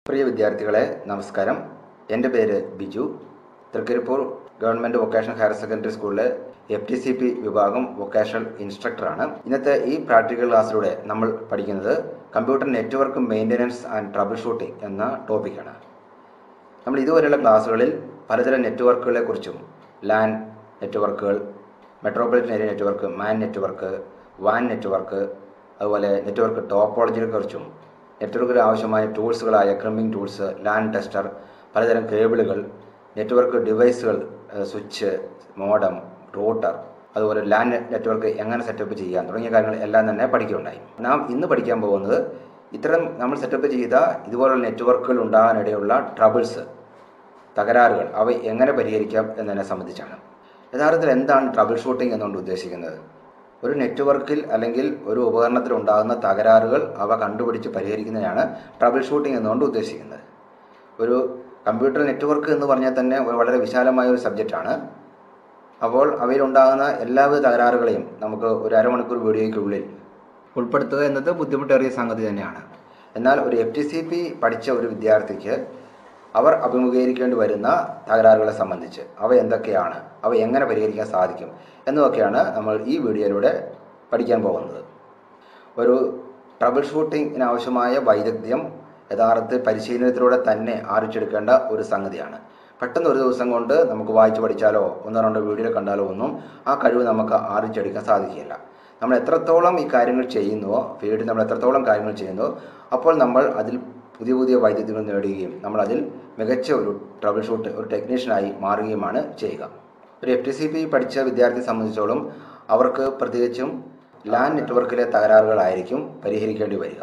പ്രിയ വിദ്യാർത്ഥികളെ നമസ്കാരം എൻ്റെ പേര് Biju Thrikaripur government vocational higher secondary സ്കൂളിലെ എഫ് ടി സി പി വിഭാഗം വൊക്കേഷണൽ ഇൻസ്ട്രക്ടറാണ് ഇന്നത്തെ ഈ പ്രാക്ടിക്കൽ ക്ലാസ്സിലൂടെ നമ്മൾ പഠിക്കുന്നത് computer network maintenance and troubleshooting എന്ന ടോപ്പിക്കാണ് നമ്മൾ ഇതുവരെയുള്ള ക്ലാസ്സുകളിൽ പലതരം നെറ്റ്വർക്കുകളെ കുറിച്ചും ലാൻ നെറ്റ്വർക്കുകൾ metropolitan area network MAN network വാൻ നെറ്റ്വർക്ക് അതുപോലെ നെറ്റ്വർക്ക് ടോപ്പോളജിയെ കുറിച്ചും നെറ്റ്വർക്കിൽ ആവശ്യമായ ടൂൾസുകളായ ക്രിമ്മിംഗ് ടൂൾസ് ലാൻ ടെസ്റ്റർ പലതരം കേബിളുകൾ നെറ്റ്വർക്ക് ഡിവൈസുകൾ സ്വിച്ച് മോഡം റൂട്ടർ അതുപോലെ ലാൻ നെറ്റ്വർക്ക് എങ്ങനെ സെറ്റപ്പ് ചെയ്യാം തുടങ്ങിയ കാര്യങ്ങൾ എല്ലാം തന്നെ പഠിക്കുകയുണ്ടായി നാം ഇന്ന് പഠിക്കാൻ പോകുന്നത് ഇത്തരം നമ്മൾ സെറ്റപ്പ് ചെയ്ത ഇതുപോലുള്ള നെറ്റ്വർക്കുകൾ ഉണ്ടാകാനിടയുള്ള ട്രബിൾസ് തകരാറുകൾ അവ എങ്ങനെ പരിഹരിക്കാം എന്നതിനെ സംബന്ധിച്ചാണ് യഥാർത്ഥത്തിൽ എന്താണ് ട്രബിൾ ഷൂട്ടിംഗ് എന്നുകൊണ്ട് ഉദ്ദേശിക്കുന്നത് ഒരു നെറ്റ്വർക്കിൽ അല്ലെങ്കിൽ ഒരു ഉപകരണത്തിൽ ഉണ്ടാകുന്ന തകരാറുകൾ അവ കണ്ടുപിടിച്ച് പരിഹരിക്കുന്നതിനാണ് ട്രബിൾ ഷൂട്ടിംഗ് എന്നുകൊണ്ട് ഉദ്ദേശിക്കുന്നത് ഒരു കമ്പ്യൂട്ടർ നെറ്റ്വർക്ക് എന്ന് പറഞ്ഞാൽ തന്നെ ഒരു വളരെ വിശാലമായ ഒരു സബ്ജക്റ്റാണ് അപ്പോൾ അവയിലുണ്ടാകുന്ന എല്ലാവിധ തകരാറുകളെയും നമുക്ക് ഒരു അരമണിക്കൂർ വീഡിയോയ്ക്കുള്ളിൽ ഉൾപ്പെടുത്തുക എന്നത് ബുദ്ധിമുട്ടേറിയ സംഗതി തന്നെയാണ് എന്നാൽ ഒരു എഫ് ടി സി പി പഠിച്ച ഒരു വിദ്യാർത്ഥിക്ക് അവർ അഭിമുഖീകരിക്കേണ്ടി വരുന്ന തകരാറുകളെ സംബന്ധിച്ച് അവ എന്തൊക്കെയാണ് അവ എങ്ങനെ പരിഹരിക്കാൻ സാധിക്കും എന്നതൊക്കെയാണ് നമ്മൾ ഈ വീഡിയോയിലൂടെ പഠിക്കാൻ പോകുന്നത് ഒരു ട്രബിൾ ഷൂട്ടിങ്ങിന് ആവശ്യമായ വൈദഗ്ധ്യം യഥാർത്ഥ പരിശീലനത്തിലൂടെ തന്നെ ആർജിച്ചെടുക്കേണ്ട ഒരു സംഗതിയാണ് പെട്ടെന്ന് ഒരു ദിവസം കൊണ്ട് നമുക്ക് വായിച്ചു പഠിച്ചാലോ ഒന്നോ രണ്ടോ വീഡിയോ കണ്ടാലോ ഒന്നും ആ കഴിവ് നമുക്ക് ആർജിച്ചെടുക്കാൻ സാധിക്കില്ല നമ്മൾ എത്രത്തോളം ഈ കാര്യങ്ങൾ ചെയ്യുന്നുവോ ഫീൽഡിൽ നമ്മൾ എത്രത്തോളം കാര്യങ്ങൾ ചെയ്യുന്നുവോ അപ്പോൾ നമ്മൾ അതിൽ പുതിയ പുതിയ വൈദ്യുതികൾ നേടുകയും നമ്മൾ അതിൽ മികച്ച ഒരു ട്രബിൾ ഷൂട്ട് ഒരു ടെക്നീഷ്യനായി മാറുകയുമാണ് ചെയ്യുക ഒരു എഫ് ടി സി പി പഠിച്ച വിദ്യാർത്ഥിയെ സംബന്ധിച്ചോളം അവർക്ക് പ്രത്യേകിച്ചും ലാൻ നെറ്റ്വർക്കിലെ തകരാറുകളായിരിക്കും പരിഹരിക്കേണ്ടി വരിക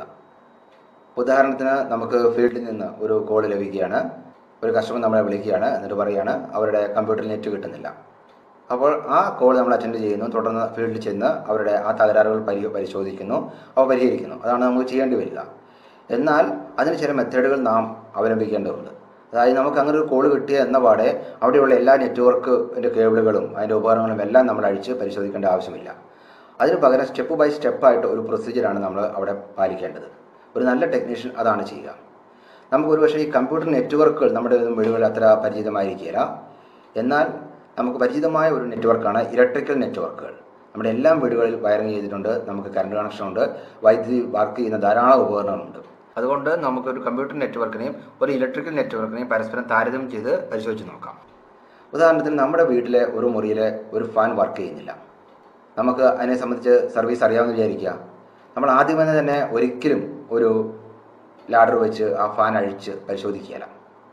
ഉദാഹരണത്തിന് നമുക്ക് ഫീൽഡിൽ നിന്ന് ഒരു കോൾ ലഭിക്കുകയാണ് ഒരു കസ്റ്റമർ നമ്മളെ വിളിക്കുകയാണ് എന്നിട്ട് പറയുകയാണ് അവരുടെ കമ്പ്യൂട്ടറിൽ നെറ്റ് കിട്ടുന്നില്ല അപ്പോൾ ആ കോൾ നമ്മൾ അറ്റൻഡ് ചെയ്യുന്നു തുടർന്ന് ഫീൽഡിൽ ചെന്ന് അവരുടെ ആ തകരാറുകൾ പരി പരിശോധിക്കുന്നു അവ പരിഹരിക്കുന്നു അതാണ് നമുക്ക് ചെയ്യേണ്ടി വരിക എന്നാൽ അതിന് ചില മെത്തേഡുകൾ നാം അവലംബിക്കേണ്ടതുണ്ട് അതായത് നമുക്ക് അങ്ങനെ ഒരു കോൾ കിട്ടിയ എന്ന പാടെ അവിടെയുള്ള എല്ലാ നെറ്റ്വർക്കിൻ്റെ കേബിളുകളും അതിൻ്റെ ഉപകരണങ്ങളും എല്ലാം നമ്മൾ അഴിച്ച് പരിശോധിക്കേണ്ട ആവശ്യമില്ല അതിന് പകരം സ്റ്റെപ്പ് ബൈ സ്റ്റെപ്പായിട്ട് ഒരു പ്രൊസീജിയറാണ് നമ്മൾ അവിടെ പാലിക്കേണ്ടത് ഒരു നല്ല ടെക്നീഷ്യൻ അതാണ് ചെയ്യുക നമുക്ക് ഒരുപക്ഷെ ഈ കമ്പ്യൂട്ടർ നെറ്റ്വർക്കുകൾ നമ്മുടെ വീടുകളിൽ അത്ര പരിചിതമായിരിക്കില്ല എന്നാൽ നമുക്ക് പരിചിതമായ ഒരു നെറ്റ്വർക്കാണ് ഇലക്ട്രിക്കൽ നെറ്റ്വർക്കുകൾ നമ്മുടെ എല്ലാ വീടുകളിൽ വയറിങ് ചെയ്തിട്ടുണ്ട് നമുക്ക് കറണ്ട് കണക്ഷൻ ഉണ്ട് വൈദ്യുതി വർക്ക് ചെയ്യുന്ന ധാരാളം ഉപകരണങ്ങളുണ്ട് അതുകൊണ്ട് നമുക്കൊരു കമ്പ്യൂട്ടർ നെറ്റ്വർക്കിനെയും ഒരു ഇലക്ട്രിക്കൽ നെറ്റ്വർക്കിനെയും പരസ്പരം താരതമ്യം ചെയ്ത് പരിശോധിച്ച് നോക്കാം ഉദാഹരണത്തിന് നമ്മുടെ വീട്ടിലെ ഒരു മുറിയിലെ ഒരു ഫാൻ വർക്ക് ചെയ്യുന്നില്ല നമുക്ക് അതിനെ സംബന്ധിച്ച് സർവീസ് അറിയാമെന്ന് വിചാരിക്കുക നമ്മൾ ആദ്യമേ തന്നെ ഒരിക്കലും ഒരു ലാഡർ വെച്ച് ആ ഫാൻ അഴിച്ച് പരിശോധിക്കുകയില്ല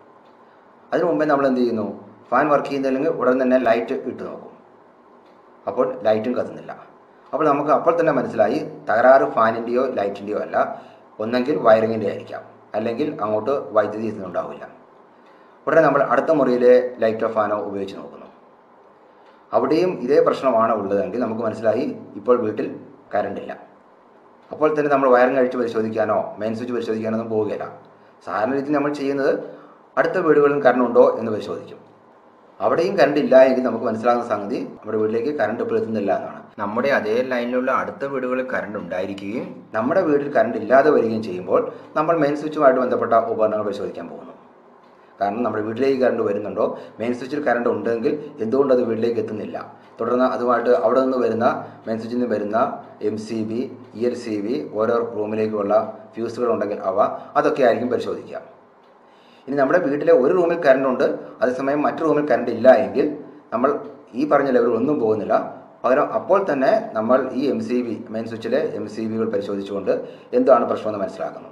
അതിനു മുമ്പേ നമ്മൾ എന്ത് ചെയ്യുന്നു ഫാൻ വർക്ക് ചെയ്യുന്നില്ലെങ്കിൽ ഉടൻ തന്നെ ലൈറ്റ് ഇട്ട് നോക്കും അപ്പോൾ ലൈറ്റും കത്തുന്നില്ല അപ്പോൾ നമുക്ക് അപ്പോൾ തന്നെ മനസ്സിലായി തകരാറ് ഫാനിൻ്റെയോ ലൈറ്റിൻ്റെയോ അല്ല ഒന്നെങ്കിൽ വയറിങ്ങിൻ്റെ ആയിരിക്കാം അല്ലെങ്കിൽ അങ്ങോട്ട് വൈദ്യുതി എത്തുന്നുണ്ടാവില്ല ഉടനെ നമ്മൾ അടുത്ത മുറിയിലെ ലൈറ്റോ ഫാനോ ഉപയോഗിച്ച് നോക്കുന്നു അവിടെയും ഇതേ പ്രശ്നമാണ് ഉള്ളതെങ്കിൽ നമുക്ക് മനസ്സിലായി ഇപ്പോൾ വീട്ടിൽ കറണ്ട് ഇല്ല അപ്പോൾ തന്നെ നമ്മൾ വയറിങ് അഴിച്ച് പരിശോധിക്കാനോ മെയിൻ സ്വിച്ച് പരിശോധിക്കാനോ ഒന്നും പോവുകയില്ല സാധാരണ രീതിയിൽ നമ്മൾ ചെയ്യുന്നത് അടുത്ത വീടുകളിലും കറണ്ട് ഉണ്ടോ എന്ന് പരിശോധിക്കും അവിടെയും കറണ്ട് ഇല്ല എങ്കിൽ നമുക്ക് മനസ്സിലാകുന്ന സംഗതി നമ്മുടെ വീട്ടിലേക്ക് കറണ്ട് ഇപ്പോൾ എത്തുന്നില്ല എന്നാണ് നമ്മുടെ അതേ ലൈനിലുള്ള അടുത്ത വീടുകളിൽ കറണ്ട് ഉണ്ടായിരിക്കുകയും നമ്മുടെ വീട്ടിൽ കറണ്ട് ഇല്ലാതെ വരികയും ചെയ്യുമ്പോൾ നമ്മൾ മെയിൻ സ്വിച്ചുമായിട്ട് ബന്ധപ്പെട്ട ഉപകരണങ്ങൾ പരിശോധിക്കാൻ പോകുന്നു കാരണം നമ്മുടെ വീട്ടിലേക്ക് കറണ്ട് വരുന്നുണ്ടോ മെയിൻ സ്വിച്ചിൽ കറണ്ട് ഉണ്ടെങ്കിൽ എന്തുകൊണ്ട് അത് വീട്ടിലേക്ക് എത്തുന്നില്ല തുടർന്ന് അതുമായിട്ട് അവിടെ നിന്ന് വരുന്ന മെയിൻ സ്വിച്ചിൽ നിന്ന് വരുന്ന M C B E L C B ഓരോ റൂമിലേക്കുള്ള ഫ്യൂസുകൾ ഉണ്ടെങ്കിൽ അവ അതൊക്കെ ആയിരിക്കും പരിശോധിക്കുക ഇനി നമ്മുടെ വീട്ടിലെ ഒരു റൂമിൽ കറണ്ട് ഉണ്ട് അതേസമയം മറ്റു റൂമിൽ കറണ്ട് ഇല്ല എങ്കിൽ നമ്മൾ ഈ പറഞ്ഞ ലെവൽ ഒന്നും പോകുന്നില്ല പകരം അപ്പോൾ തന്നെ നമ്മൾ ഈ എം സി ബി മെയിൻ സ്വിച്ചിലെ എം സി ബികൾ പരിശോധിച്ചുകൊണ്ട് എന്താണ് പ്രശ്നമെന്ന് മനസ്സിലാക്കുന്നു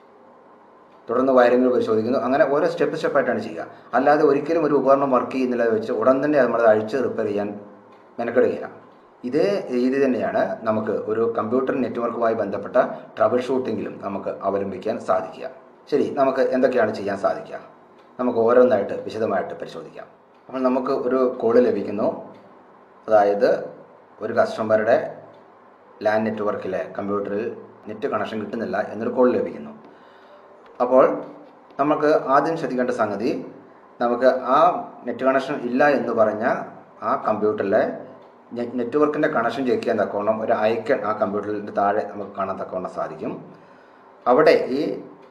തുടർന്ന് വയറിങ്ങുകൾ പരിശോധിക്കുന്നു അങ്ങനെ ഓരോ സ്റ്റെപ്പ് സ്റ്റെപ്പായിട്ടാണ് ചെയ്യുക അല്ലാതെ ഒരിക്കലും ഒരു ഉപകരണം വർക്ക് ചെയ്യുന്നില്ല വെച്ച് ഉടൻ തന്നെ നമ്മൾ അഴിച്ച് റിപ്പയർ ചെയ്യാൻ മെനക്കെടുകയില്ല ഇതേ രീതി തന്നെയാണ് നമുക്ക് ഒരു കമ്പ്യൂട്ടർ നെറ്റ്വർക്കുമായി ബന്ധപ്പെട്ട ട്രബിൾ ഷൂട്ടിങ്ങിലും നമുക്ക് അവലംബിക്കാൻ സാധിക്കുക ശരി നമുക്ക് എന്തൊക്കെയാണ് ചെയ്യാൻ സാധിക്കുക നമുക്ക് ഓരോന്നായിട്ട് വിശദമായിട്ട് പരിശോധിക്കാം അപ്പോൾ നമുക്ക് ഒരു കോള് ലഭിക്കുന്നു അതായത് ഒരു കസ്റ്റമറുടെ ലാൻ നെറ്റ്വർക്കിലെ കമ്പ്യൂട്ടറിൽ നെറ്റ് കണക്ഷൻ കിട്ടുന്നില്ല എന്നൊരു കോൾ ലഭിക്കുന്നു അപ്പോൾ നമുക്ക് ആദ്യം ശ്രദ്ധിക്കേണ്ട സംഗതി നമുക്ക് ആ നെറ്റ് കണക്ഷൻ ഇല്ല എന്ന് പറഞ്ഞ ആ കമ്പ്യൂട്ടറിലെ നെറ്റ്വർക്കിൻ്റെ കണക്ഷൻ ചെക്ക് ചെയ്യാൻ തക്കവണ്ണം ഒരു ഐക്കൺ ആ കമ്പ്യൂട്ടറിൻ്റെ താഴെ നമുക്ക് കാണാൻ തക്കവണ്ണം സാധിക്കും അവിടെ ഈ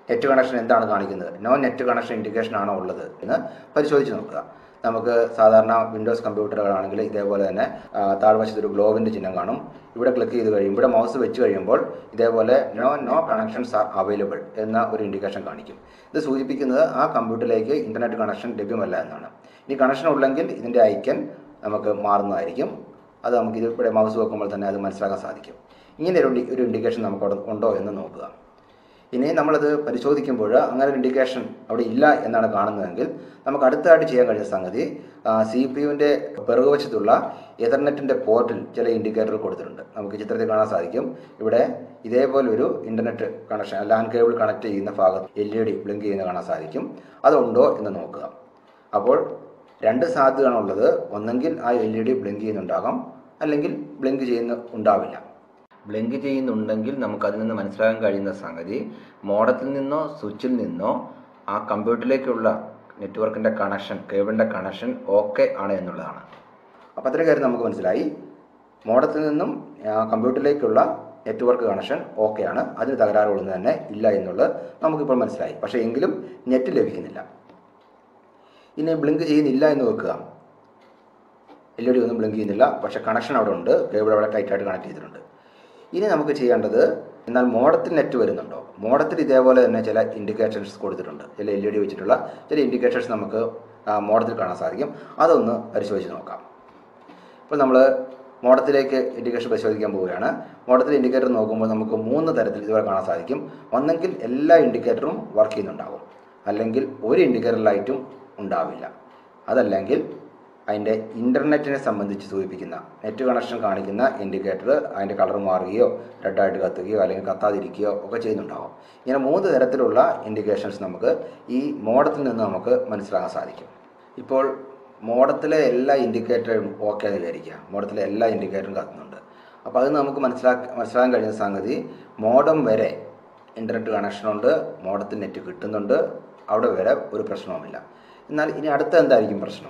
നെറ്റ് കണക്ഷൻ എന്താണ് കാണിക്കുന്നത് നോ നെറ്റ് കണക്ഷൻ ഇൻഡിക്കേഷൻ ആണോ ഉള്ളത് എന്ന് പരിശോധിച്ച് നോക്കുക നമുക്ക് സാധാരണ വിൻഡോസ് കമ്പ്യൂട്ടറുകളാണെങ്കിൽ ഇതേപോലെ തന്നെ ആ, താഴ്വശത്ത് ഒരു ഗ്ലോബിൻ്റെ ചിഹ്നം കാണും ഇവിടെ ക്ലിക്ക് ചെയ്ത് കഴിയും ഇവിടെ മൗസ് വെച്ച് കഴിയുമ്പോൾ ഇതേപോലെ no no connections are available എന്ന ഒരു ഇൻഡിക്കേഷൻ കാണിക്കും ഇത് സൂചിപ്പിക്കുന്നത് ആ കമ്പ്യൂട്ടറിലേക്ക് ഇൻ്റർനെറ്റ് കണക്ഷൻ ലഭ്യമല്ല എന്നാണ് ഇനി കണക്ഷൻ ഉള്ളെങ്കിൽ ഇതിൻ്റെ ഐക്കൺ നമുക്ക് മാറുന്നതായിരിക്കും അത് നമുക്ക് ഇത് ഇവിടെ മൗസ് വെക്കുമ്പോൾ തന്നെ അത് മനസ്സിലാക്കാൻ സാധിക്കും ഇങ്ങനെ ഒരു ഇൻഡി- ഒരു ഇൻഡിക്കേഷൻ നമുക്ക് അവിടെ ഉണ്ടോ എന്ന് നോക്കുക ഇനി നമ്മളത് പരിശോധിക്കുമ്പോൾ അങ്ങനെ ഒരു ഇൻഡിക്കേഷൻ അവിടെ ഇല്ല എന്നാണ് കാണുന്നതെങ്കിൽ നമുക്ക് അടുത്തായിട്ട് ചെയ്യാൻ കഴിയുന്ന സംഗതി സി പി യുവിൻ്റെ പിറകുവശത്തുള്ള എതർനെറ്റിൻ്റെ പോർട്ടിൽ ചില ഇൻഡിക്കേറ്റർ കൊടുത്തിട്ടുണ്ട് നമുക്ക് ചിത്രത്തിൽ കാണാൻ സാധിക്കും ഇവിടെ ഇതേപോലെ ഒരു internet connection LAN cable connect ചെയ്യുന്ന ഭാഗത്ത് എൽ ഇ ഡി ബ്ലിങ്ക് ചെയ്യുന്ന കാണാൻ സാധിക്കും അതുണ്ടോ എന്ന് നോക്കുക അപ്പോൾ രണ്ട് സാധ്യതയാണുള്ളത് ഒന്നെങ്കിൽ ആ എൽ ഇ ഡി ബ്ലിങ്ക് ചെയ്യുന്നുണ്ടാകാം അല്ലെങ്കിൽ ബ്ലിങ്ക് ചെയ്യുന്ന ഉണ്ടാവില്ല ബ്ലിങ്ക് ചെയ്യുന്നുണ്ടെങ്കിൽ നമുക്ക് അതിൽ നിന്ന് മനസ്സിലാക്കാൻ കഴിയുന്ന സംഗതി മോഡത്തിൽ നിന്നോ സ്വിച്ചിൽ നിന്നോ ആ കമ്പ്യൂട്ടറിലേക്കുള്ള നെറ്റ്വർക്കിൻ്റെ കണക്ഷൻ കേബിളിൻ്റെ കണക്ഷൻ ഓക്കെ ആണ് എന്നുള്ളതാണ് അപ്പോൾ അത്രയും കാര്യം നമുക്ക് മനസ്സിലായി മോഡത്തിൽ നിന്നും ആ, കമ്പ്യൂട്ടറിലേക്കുള്ള നെറ്റ്വർക്ക് കണക്ഷൻ ഓക്കെയാണ് അതിന് തകരാറുകളൊന്നും തന്നെ ഇല്ല എന്നുള്ളത് നമുക്കിപ്പോൾ മനസ്സിലായി പക്ഷേ എങ്കിലും നെറ്റ് ലഭിക്കുന്നില്ല ഇനി ബ്ലിങ്ക് ചെയ്യുന്നില്ല എന്ന് വെക്കുക എൽ ഇ ഡി ഒന്നും ബ്ലിങ്ക് ചെയ്യുന്നില്ല പക്ഷേ കണക്ഷൻ അവിടെ ഉണ്ട് കേബിൾ അവിടെ ടൈറ്റായിട്ട് കണക്ട് ചെയ്തിട്ടുണ്ട് ഇനി നമുക്ക് ചെയ്യേണ്ടത് എന്നാൽ മോഡത്തിൽ നെറ്റ് വരുന്നുണ്ടോ മോഡത്തിൽ ഇതേപോലെ തന്നെ ചില ഇൻഡിക്കേഷൻസ് കൊടുത്തിട്ടുണ്ട് ചില എൽ ഇ ഡി വെച്ചിട്ടുള്ള ചില ഇൻഡിക്കേഷൻസ് നമുക്ക് മോഡത്തിൽ കാണാൻ സാധിക്കും അതൊന്ന് പരിശോധിച്ച് നോക്കാം ഇപ്പോൾ നമ്മൾ മോഡത്തിലേക്ക് ഇൻഡിക്കേഷൻ പരിശോധിക്കാൻ പോവുകയാണ് മോഡത്തിൽ ഇൻഡിക്കേറ്റർ നോക്കുമ്പോൾ നമുക്ക് മൂന്ന് തരത്തിൽ ഇതുവരെ കാണാൻ സാധിക്കും ഒന്നെങ്കിൽ എല്ലാ ഇൻഡിക്കേറ്ററും വർക്ക് ചെയ്യുന്നുണ്ടാകും അല്ലെങ്കിൽ ഒരു ഇൻഡിക്കേറ്റർ ലൈറ്റും ഉണ്ടാവില്ല അതല്ലെങ്കിൽ അതിൻ്റെ ഇൻ്റർനെറ്റിനെ സംബന്ധിച്ച് സൂചിപ്പിക്കുന്ന നെറ്റ് കണക്ഷൻ കാണിക്കുന്ന ഇൻഡിക്കേറ്റർ അതിൻ്റെ കളർ മാറുകയോ റെഡായിട്ട് കത്തുകയോ അല്ലെങ്കിൽ കത്താതിരിക്കുകയോ ഒക്കെ ചെയ്യുന്നുണ്ടാകും ഇങ്ങനെ മൂന്ന് തരത്തിലുള്ള ഇൻഡിക്കേഷൻസ് നമുക്ക് ഈ മോഡത്തിൽ നിന്ന് നമുക്ക് മനസ്സിലാക്കാൻ സാധിക്കും ഇപ്പോൾ മോഡത്തിലെ എല്ലാ ഇൻഡിക്കേറ്ററും ഓക്കെ എന്ന് വിചാരിക്കുക മോഡത്തിലെ എല്ലാ ഇൻഡിക്കേറ്ററും കത്തുന്നുണ്ട് അപ്പോൾ അത് നമുക്ക് മനസ്സിലാക്കി മനസ്സിലാക്കാൻ കഴിയുന്ന സംഗതി മോഡം വരെ ഇൻ്റർനെറ്റ് കണക്ഷനുണ്ട് മോഡത്തിൽ നെറ്റ് കിട്ടുന്നുണ്ട് അവിടെ വരെ ഒരു പ്രശ്നവുമില്ല എന്നാൽ ഇനി അടുത്ത എന്തായിരിക്കും പ്രശ്നം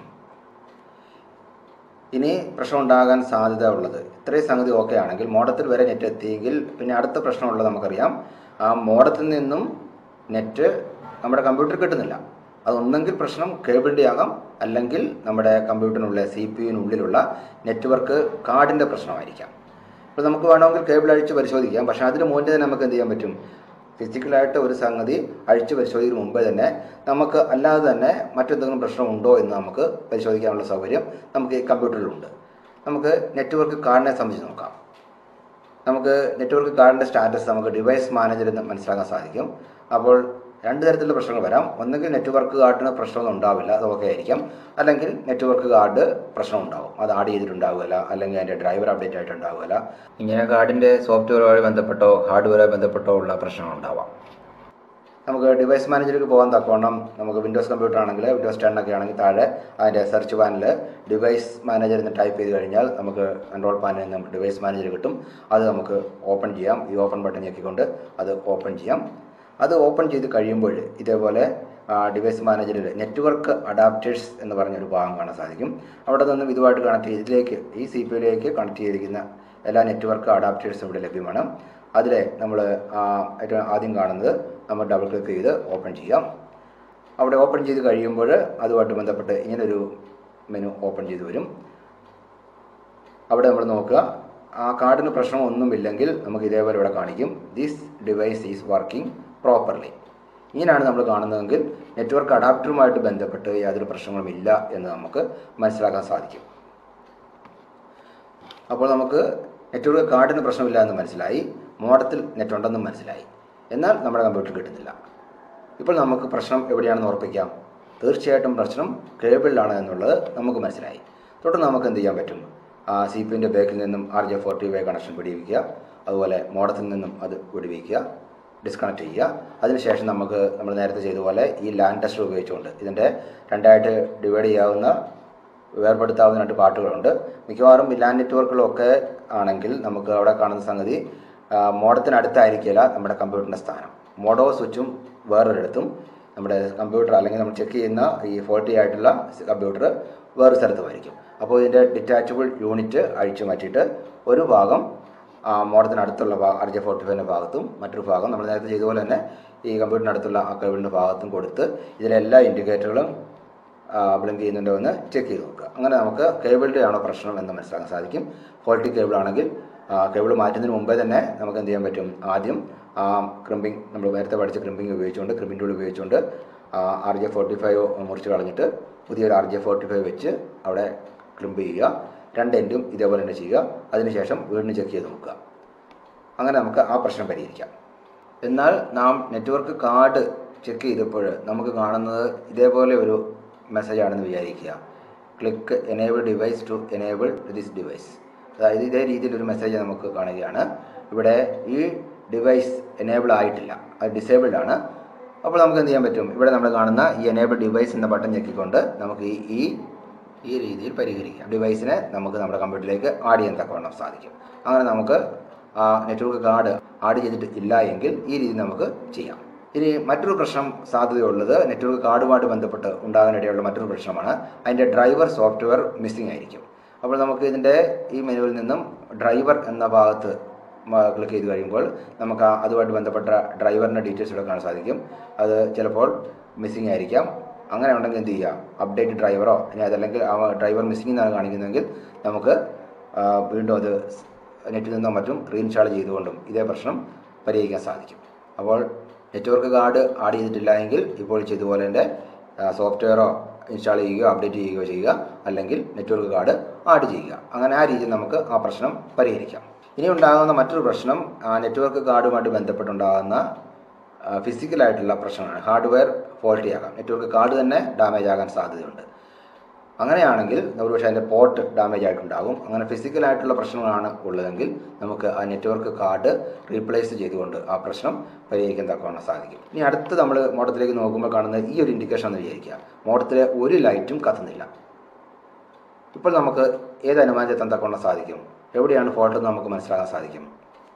ഇനി പ്രശ്നം ഉണ്ടാകാൻ സാധ്യത ഉള്ളത് ഇത്രയും സംഗതി ഓക്കെ ആണെങ്കിൽ മോഡത്തിൽ വരെ നെറ്റ് എത്തിയെങ്കിൽ പിന്നെ അടുത്ത പ്രശ്നമുള്ളത് നമുക്കറിയാം ആ മോഡത്തിൽ നിന്നും നെറ്റ് നമ്മുടെ കമ്പ്യൂട്ടർ കിട്ടുന്നില്ല അതൊന്നെങ്കിൽ പ്രശ്നം കേബിളിൻ്റെ ആകാം അല്ലെങ്കിൽ നമ്മുടെ കമ്പ്യൂട്ടറിനുള്ളിലെ സി പി യുവിനുള്ളിലുള്ള നെറ്റ്വർക്ക് കാർഡിൻ്റെ പ്രശ്നമായിരിക്കാം ഇപ്പോൾ നമുക്ക് വേണമെങ്കിൽ കേബിൾ അഴിച്ച് പരിശോധിക്കാം പക്ഷേ അതിന് മുന്നേ തന്നെ നമുക്ക് എന്ത് ചെയ്യാൻ പറ്റും ഫിസിക്കലായിട്ട് ഒരു സംഗതി അഴിച്ച് പരിശോധിക്കുന്നതിന് മുമ്പേ തന്നെ നമുക്ക് അല്ലാതെ തന്നെ മറ്റെന്തെങ്കിലും പ്രശ്നമുണ്ടോ എന്ന് നമുക്ക് പരിശോധിക്കാനുള്ള സൗകര്യം നമുക്ക് ഈ കമ്പ്യൂട്ടറിലുണ്ട് നമുക്ക് നെറ്റ്വർക്ക് കാർഡിനെ സംബന്ധിച്ച് നോക്കാം നമുക്ക് നെറ്റ്വർക്ക് കാർഡിൻ്റെ സ്റ്റാറ്റസ് നമുക്ക് ഡിവൈസ് മാനേജർ എന്ന് മനസ്സിലാക്കാൻ സാധിക്കും അപ്പോൾ രണ്ട് തരത്തിലുള്ള പ്രശ്നങ്ങൾ വരാം ഒന്നുകിൽ നെറ്റ്വർക്ക് കാർഡിന് പ്രശ്നമൊന്നും ഉണ്ടാവില്ല അത് ഓക്കെ ആയിരിക്കാം അല്ലെങ്കിൽ നെറ്റ്വർക്ക് കാർഡ് പ്രശ്നം ഉണ്ടാവും അത് ആഡ് ചെയ്തിട്ടുണ്ടാവുകയില്ല അല്ലെങ്കിൽ അതിൻ്റെ ഡ്രൈവർ അപ്ഡേറ്റ് ആയിട്ടുണ്ടാവുകയില്ല ഇങ്ങനെ കാർഡിൻ്റെ സോഫ്റ്റ്വെയറുമായി ബന്ധപ്പെട്ടോ ഹാർഡ്വെയറുമായി ബന്ധപ്പെട്ടോ ഉള്ള പ്രശ്നങ്ങൾ ഉണ്ടാവാം നമുക്ക് ഡിവൈസ് മാനേജർക്ക് പോകാൻ തക്കവണ്ണം നമുക്ക് വിൻഡോസ് കമ്പ്യൂട്ടർ ആണെങ്കിൽ വിൻഡോസ് ടെൻ ഒക്കെ ആണെങ്കിൽ താഴെ അതിൻ്റെ സെർച്ച് പാനൽ ഡിവൈസ് മാനേജർ എന്ന് ടൈപ്പ് ചെയ്ത് കഴിഞ്ഞാൽ നമുക്ക് കൺട്രോൾ പാനലിൽ നിന്ന് ഡിവൈസ് മാനേജർ കിട്ടും അത് നമുക്ക് ഓപ്പൺ ചെയ്യാം ഈ ഓപ്പൺ ബട്ടൺ ഞെക്കിക്കൊണ്ട് അത് ഓപ്പൺ ചെയ്യാം അത് ഓപ്പൺ ചെയ്ത് കഴിയുമ്പോൾ ഇതേപോലെ ഡിവൈസ് മാനേജറിൽ നെറ്റ്വർക്ക് അഡാപ്റ്റേഴ്സ് എന്ന് പറഞ്ഞൊരു ഭാഗം കാണാൻ സാധിക്കും അവിടെ നിന്നും ഇതുമായിട്ട് കണക്ട് ചെയ്ത് ഇതിലേക്ക് ഈ സി പി യുയിലേക്ക് കണക്ട് ചെയ്തിരിക്കുന്ന എല്ലാ നെറ്റ്വർക്ക് അഡാപ്റ്റേഴ്സും ഇവിടെ ലഭ്യമാണ് അതിലെ നമ്മൾ ഏറ്റവും ആദ്യം കാണുന്നത് നമ്മൾ ഡബിൾ ക്ലിക്ക് ചെയ്ത് ഓപ്പൺ ചെയ്യാം അവിടെ ഓപ്പൺ ചെയ്ത് കഴിയുമ്പോൾ അതുമായിട്ട് ബന്ധപ്പെട്ട് ഇങ്ങനൊരു മെനു ഓപ്പൺ ചെയ്ത് വരും അവിടെ നമ്മൾ നോക്കുക ആ കാർഡിന് പ്രശ്നമൊന്നുമില്ലെങ്കിൽ നമുക്ക് ഇതേപോലെ ഇവിടെ കാണിക്കും this device is working properly ഇങ്ങനെയാണ് നമ്മൾ കാണുന്നതെങ്കിൽ നെറ്റ്വർക്ക് അഡാപ്റ്ററുമായിട്ട് ബന്ധപ്പെട്ട് യാതൊരു പ്രശ്നങ്ങളും ഇല്ല എന്ന് നമുക്ക് മനസ്സിലാക്കാൻ സാധിക്കും അപ്പോൾ നമുക്ക് നെറ്റ്വർക്ക് കാർഡിന് പ്രശ്നമില്ല എന്ന് മനസ്സിലായി മോഡത്തിൽ നെറ്റ് ഉണ്ടെന്നും മനസ്സിലായി എന്നാൽ നമ്മുടെ കമ്പ്യൂട്ടർ കിട്ടുന്നില്ല ഇപ്പോൾ നമുക്ക് പ്രശ്നം എവിടെയാണെന്ന് ഉറപ്പിക്കാം തീർച്ചയായിട്ടും പ്രശ്നം കേബിളിലാണ് എന്നുള്ളത് നമുക്ക് മനസ്സിലായി തുടർന്ന് നമുക്ക് എന്ത് ചെയ്യാൻ പറ്റും സി പി യുൻ്റെ ബാക്കിൽ നിന്നും ആർ ജെ ഫോർട്ടി വൈ കണക്ഷൻ വിടിവിക്കുക അതുപോലെ മോഡത്തിൽ നിന്നും അത് വിടുവിക്കുക ഡിസ്കണക്ട് ചെയ്യുക അതിനുശേഷം നമുക്ക് നമ്മൾ നേരത്തെ ചെയ്ത പോലെ ഈ ലാൻഡ് ടെസ്റ്റർ ഉപയോഗിച്ചുകൊണ്ട് ഇതിൻ്റെ രണ്ടായിട്ട് ഡിവൈഡ് ചെയ്യാവുന്ന വേർപെടുത്താവുന്ന രണ്ട് പാട്ടുകളുണ്ട് മിക്കവാറും ലാൻഡ് നെറ്റ്വർക്കുകളൊക്കെ ആണെങ്കിൽ നമുക്ക് അവിടെ കാണുന്ന സംഗതി ആ, മോഡത്തിനടുത്തായിരിക്കില്ല നമ്മുടെ കമ്പ്യൂട്ടറിൻ്റെ സ്ഥാനം മോഡോ സ്വിച്ചും വേറൊരിടത്തും നമ്മുടെ കമ്പ്യൂട്ടർ അല്ലെങ്കിൽ നമ്മൾ ചെക്ക് ചെയ്യുന്ന ഈ ഫോൾട്ടി ആയിട്ടുള്ള കമ്പ്യൂട്ടർ വേറൊരു സ്ഥലത്തുമായിരിക്കും അപ്പോൾ ഇതിൻ്റെ ഡിറ്റാച്ചബിൾ യൂണിറ്റ് അഴിച്ചു മാറ്റിയിട്ട് ഒരു ഭാഗം ആ, മോഡത്തിനടുത്തുള്ള ഭാഗം ആർ ജെ ഫോർട്ടി ഫൈവിൻ്റെ ഭാഗത്തും മറ്റൊരു ഭാഗം നമ്മൾ നേരത്തെ ചെയ്ത പോലെ തന്നെ ഈ കമ്പ്യൂട്ടറിനടുത്തുള്ള ആ കേബിളിൻ്റെ ഭാഗത്തും കൊടുത്ത് ഇതിലെല്ലാ ഇൻഡിക്കേറ്ററുകളും ബ്ലിങ്ക് ചെയ്യുന്നുണ്ടോ എന്ന് ചെക്ക് ചെയ്ത് നോക്കുക അങ്ങനെ നമുക്ക് കേബിളിൻ്റെ ആണോ പ്രശ്നം എന്ന് മനസ്സിലാക്കാൻ സാധിക്കും ഫോൾട്ടി കേബിൾ ആണെങ്കിൽ കേബിൾ മാറ്റുന്നതിന് മുമ്പേ തന്നെ നമുക്ക് എന്ത് ചെയ്യാൻ പറ്റും ആദ്യം ആ ക്രിമ്പിംഗ് നമ്മൾ നേരത്തെ പഠിച്ച ക്രിമ്പിംഗ് ഉപയോഗിച്ചുകൊണ്ട് ക്രിമ്പിംഗ് ടൂൾ ഉപയോഗിച്ചുകൊണ്ട് ആർ ജെ ഫോർട്ടി ഫൈവ് മുറിച്ച് കളഞ്ഞിട്ട് പുതിയൊരു ആർ ജെ ഫോർട്ടി ഫൈവ് വെച്ച് അവിടെ ക്രിമ്പ് ചെയ്യുക രണ്ട് എൻഡും ഇതേപോലെ തന്നെ ചെയ്യുക അതിനുശേഷം വീണ്ടും ചെക്ക് ചെയ്ത് നോക്കുക അങ്ങനെ നമുക്ക് ആ പ്രശ്നം പരിഹരിക്കാം എന്നാൽ നാം നെറ്റ്വർക്ക് കാർഡ് ചെക്ക് ചെയ്തപ്പോൾ നമുക്ക് കാണുന്നത് ഇതേപോലെ ഒരു മെസ്സേജ് ആണെന്ന് വിചാരിക്കുക click enable device to enable this device അതായത് ഇതേ രീതിയിൽ ഒരു മെസ്സേജ് നമുക്ക് കാണുകയാണ് ഇവിടെ ഈ ഡിവൈസ് എനേബിൾ ആയിട്ടില്ല അത് ഡിസേബിൾഡ് ആണ് അപ്പോൾ നമുക്ക് എന്ത് ചെയ്യാൻ പറ്റും ഇവിടെ നമ്മൾ കാണുന്ന ഈ എനേബിൾ ഡിവൈസ് എന്ന ബട്ടൺ ഞെക്കിക്കൊണ്ട് നമുക്ക് ഈ ഈ ഈ രീതിയിൽ പരിഹരിക്കാം ഡിവൈസിനെ നമുക്ക് നമ്മുടെ കമ്പ്യൂട്ടറിലേക്ക് ആഡ് ചെയ്യാൻ തക്കവണ്ണം സാധിക്കും അങ്ങനെ നമുക്ക് ആ നെറ്റ്വർക്ക് കാർഡ് ആഡ് ചെയ്തിട്ട് ഇല്ല എങ്കിൽ ഈ രീതി നമുക്ക് ചെയ്യാം ഇനി മറ്റൊരു പ്രശ്നം സാധ്യതയുള്ളത് നെറ്റ്വർക്ക് കാർഡുമായിട്ട് ബന്ധപ്പെട്ട് ഉണ്ടാകാനിടയുള്ള മറ്റൊരു പ്രശ്നമാണ് അതിൻ്റെ ഡ്രൈവർ സോഫ്റ്റ്വെയർ മിസ്സിംഗ് ആയിരിക്കും അപ്പോൾ നമുക്ക് ഇതിൻ്റെ ഈ മെനുവിൽ നിന്നും ഡ്രൈവർ എന്ന ഭാഗത്ത് ക്ലിക്ക് ചെയ്ത് കഴിയുമ്പോൾ നമുക്ക് ആ അതുമായിട്ട് ബന്ധപ്പെട്ട ഡ്രൈവറിൻ്റെ ഡീറ്റെയിൽസ് എടുക്കാൻ സാധിക്കും അത് ചിലപ്പോൾ മിസ്സിംഗ് ആയിരിക്കാം അങ്ങനെ ഉണ്ടെങ്കിൽ എന്ത് ചെയ്യുക അപ്ഡേറ്റ് ഡ്രൈവറോ ഇനി അതല്ലെങ്കിൽ ആ ഡ്രൈവർ മിസ്സിംഗ് എന്നാണ് കാണിക്കുന്നതെങ്കിൽ നമുക്ക് ആ, വീണ്ടും അത് നെറ്റിൽ നിന്നോ മറ്റും റീഇൻസ്റ്റാൾ ചെയ്തുകൊണ്ടും ഇതേ പ്രശ്നം പരിഹരിക്കാൻ സാധിക്കും അപ്പോൾ നെറ്റ്വർക്ക് കാർഡ് ആഡ് ചെയ്തിട്ടില്ല എങ്കിൽ ഇപ്പോൾ ചെയ്തതുപോലെ തന്നെ സോഫ്റ്റ്വെയറോ ഇൻസ്റ്റാൾ ചെയ്യുകയോ അപ്ഡേറ്റ് ചെയ്യുകയോ ചെയ്യുക അല്ലെങ്കിൽ നെറ്റ്വർക്ക് കാർഡ് ആഡ് ചെയ്യുക അങ്ങനെ ആ രീതിയിൽ നമുക്ക് ആ പ്രശ്നം പരിഹരിക്കാം ഇനി ഉണ്ടാകുന്ന മറ്റൊരു പ്രശ്നം നെറ്റ്വർക്ക് കാർഡുമായിട്ട് ബന്ധപ്പെട്ടുണ്ടാകുന്ന ഫിസിക്കലായിട്ടുള്ള പ്രശ്നമാണ് ഹാർഡ്വെയർ ഫോൾട്ടി ആകാം നെറ്റ്വർക്ക് കാർഡ് തന്നെ ഡാമേജ് ആകാൻ സാധ്യതയുണ്ട് അങ്ങനെയാണെങ്കിൽ ഒരുപക്ഷെ അതിൻ്റെ പോർട്ട് ഡാമേജ് ആയിട്ടുണ്ടാകും അങ്ങനെ ഫിസിക്കലായിട്ടുള്ള പ്രശ്നങ്ങളാണ് ഉള്ളതെങ്കിൽ നമുക്ക് ആ നെറ്റ്വർക്ക് കാർഡ് റീപ്ലേസ് ചെയ്തുകൊണ്ട് ആ പ്രശ്നം പരിഹരിക്കാൻ തക്കവണ്ണം സാധിക്കും ഇനി അടുത്ത് നമ്മൾ മോഡത്തിലേക്ക് നോക്കുമ്പോൾ കാണുന്ന ഈ ഒരു ഇൻഡിക്കേഷൻ എന്ന് വിചാരിക്കുക മോഡത്തിലെ ഒരു ലൈറ്റും കത്തുന്നില്ല ഇപ്പോൾ നമുക്ക് ഏത് അനുമാനത്തെത്താൻ തക്കവണ്ണം സാധിക്കും എവിടെയാണ് ഫോൾട്ട് എന്ന് നമുക്ക് മനസ്സിലാക്കാൻ സാധിക്കും